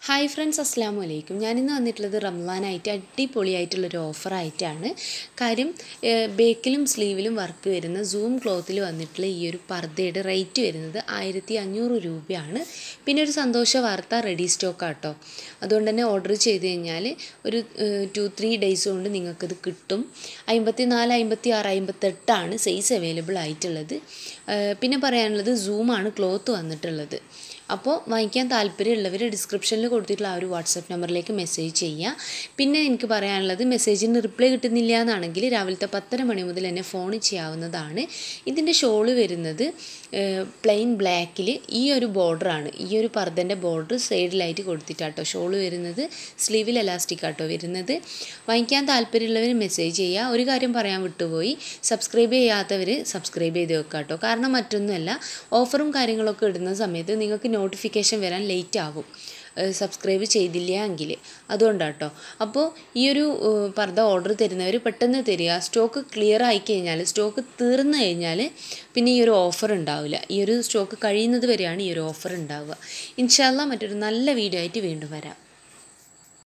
hi friends അസ്സാം വലൈക്കും ഞാനിന്ന് വന്നിട്ടുള്ളത് റംസാനായിട്ട് അടിപൊളിയായിട്ടുള്ളൊരു ഓഫറായിട്ടാണ് കാര്യം ഏഹ്, ബേക്കിലും സ്ലീവിലും വർക്ക് വരുന്ന സൂം ക്ലോത്തിൽ വന്നിട്ടുള്ള ഈ ഒരു പർദ്ദയുടെ റേറ്റ് വരുന്നത് ആയിരത്തി അഞ്ഞൂറ് രൂപയാണ് പിന്നെ ഒരു സന്തോഷ വാർത്ത റെഡി സ്റ്റോക്ക് ആട്ടോ അതുകൊണ്ട് തന്നെ ഓർഡർ ചെയ്ത് കഴിഞ്ഞാൽ ഒരു ടു ത്രീ ഡേയ്സ് കൊണ്ട് നിങ്ങൾക്കിത് കിട്ടും അമ്പത്തി നാല് അമ്പത്തി ആറ് അമ്പത്തെട്ടാണ് സൈസ് അവൈലബിൾ ആയിട്ടുള്ളത് ഏഹ്, പിന്നെ പറയാനുള്ളത് സൂമാണ് ക്ലോത്ത് വന്നിട്ടുള്ളത് അപ്പോൾ വാങ്ങിക്കാൻ താല്പര്യമുള്ളവർ ഡിസ്ക്രിപ്ഷനിൽ കൊടുത്തിട്ടുള്ള ആ ഒരു വാട്സപ്പ് നമ്പറിലേക്ക് മെസ്സേജ് ചെയ്യുക പിന്നെ എനിക്ക് പറയാനുള്ളത് മെസ്സേജിന് റിപ്ലൈ കിട്ടുന്നില്ല എന്നാണെങ്കിൽ രാവിലത്തെ പത്തര മണി മുതൽ എന്നെ ഫോൺ ചെയ്യാവുന്നതാണ് ഇതിൻ്റെ ഷോള് വരുന്നത് പ്ലെയിൻ ബ്ലാക്കിൽ ഈ ഒരു ബോർഡറാണ് ഈ ഒരു പർദ്ദൻ്റെ ബോർഡർ സൈഡിലായിട്ട് കൊടുത്തിട്ടാട്ടോ ഷോള് വരുന്നത് സ്ലീവിൽ എലാസ്റ്റിക് ആട്ടോ വരുന്നത് വാങ്ങിക്കാൻ താല്പര്യമുള്ളവർ മെസ്സേജ് ചെയ്യുക ഒരു കാര്യം പറയാൻ വിട്ടുപോയി സബ്സ്ക്രൈബ് ചെയ്യാത്തവർ സബ്സ്ക്രൈബ് ചെയ്ത് വെക്കുക കേട്ടോ കാരണം മറ്റൊന്നുമല്ല ഓഫറും കാര്യങ്ങളൊക്കെ ഇടുന്ന സമയത്ത് നിങ്ങൾക്ക് നോട്ടിഫിക്കേഷൻ വരാൻ ലേറ്റ് ആവും സബ്സ്ക്രൈബ് ചെയ്തില്ല എങ്കിൽ അതുകൊണ്ടാട്ടോ അപ്പോൾ ഈ ഒരു ഏഹ്, പർദ്ദ ഓർഡർ തരുന്നവർ പെട്ടെന്ന് തരിക സ്റ്റോക്ക് ക്ലിയർ ആയി കഴിഞ്ഞാൽ സ്റ്റോക്ക് തീർന്നു കഴിഞ്ഞാൽ പിന്നെ ഈ ഒരു ഓഫർ ഉണ്ടാവില്ല ഈ ഒരു സ്റ്റോക്ക് കഴിയുന്നത് വരെയാണ് ഈ ഒരു ഓഫർ ഉണ്ടാവുക ഇൻഷാല്ല മറ്റൊരു നല്ല വീഡിയോ ആയിട്ട് വീണ്ടും വരാം